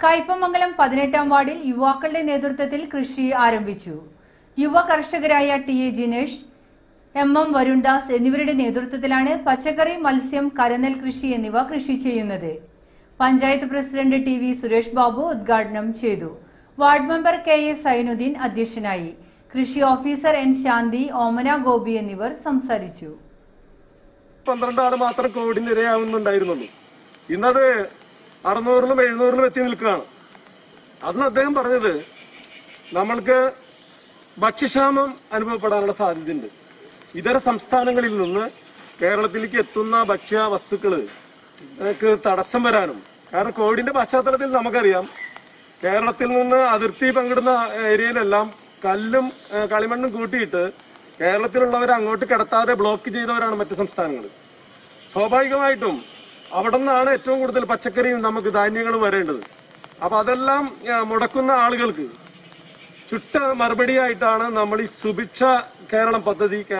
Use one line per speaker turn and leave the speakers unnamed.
കയ്പമംഗലം പതിനെട്ടാം വാർഡിൽ യുവാക്കളുടെ നേതൃത്വത്തിൽ കൃഷി ആരംഭിച്ചു യുവ കർഷകരായ T A Jinesh M M Varundas എന്നിവരുടെ നേതൃത്വത്തിലാണ് പച്ചക്കറി മത്സ്യം കരനെൽ കൃഷി എന്നിവ കൃഷി ചെയ്യുന്നത് panchayat president T V Suresh Babu ഉദ്ഘാടനം ചെയ്തു ward member K A Sainudheen അധ്യക്ഷനായി കൃഷി ഓഫീസർ എൻ ശാന്തി ഓമന ഗോപി എന്നിവർ സംസാരിച്ചു
പന്ത്രണ്ട് ആള് മാത്രം കോവിഡിന് ഇരയാവുന്നുണ്ടായിരുന്നുള്ളൂ ഇന്നത് അറുന്നൂറിലും എഴുന്നൂറിലും എത്തി നിൽക്കുകയാണ് അന്ന് അദ്ദേഹം പറഞ്ഞത് നമ്മൾക്ക് ഭക്ഷ്യക്ഷാമം അനുഭവപ്പെടാനുള്ള സാധ്യതയുണ്ട് ഇതര സംസ്ഥാനങ്ങളിൽ നിന്ന് കേരളത്തിലേക്ക് എത്തുന്ന ഭക്ഷ്യ വസ്തുക്കള് ക്ക് തടസ്സം വരാനും കാരണം കോവിഡിന്റെ പശ്ചാത്തലത്തിൽ നമുക്കറിയാം കേരളത്തിൽ നിന്ന് അതിർത്തി പങ്കിടുന്ന ഏരിയയിലെല്ലാം കല്ലും ഏഹ് കളിമണ്ണും കൂട്ടിയിട്ട് കേരളത്തിലുള്ളവരെ അങ്ങോട്ട് കിടത്താതെ ബ്ലോക്ക് ചെയ്തവരാണ് മറ്റ് സംസ്ഥാനങ്ങൾ സ്വാഭാവികമായിട്ടും അവിടെ നിന്നാണ് ഏറ്റവും കൂടുതൽ പച്ചക്കറിയും നമുക്ക് ധാന്യങ്ങളും വരേണ്ടത് അപ്പൊ അതെല്ലാം ഏഹ് മുടക്കുന്ന ആളുകൾക്ക് ചുട്ട മറുപടിയായിട്ടാണ് നമ്മൾ ഈ സുഭിക്ഷ കേരളം പദ്ധതി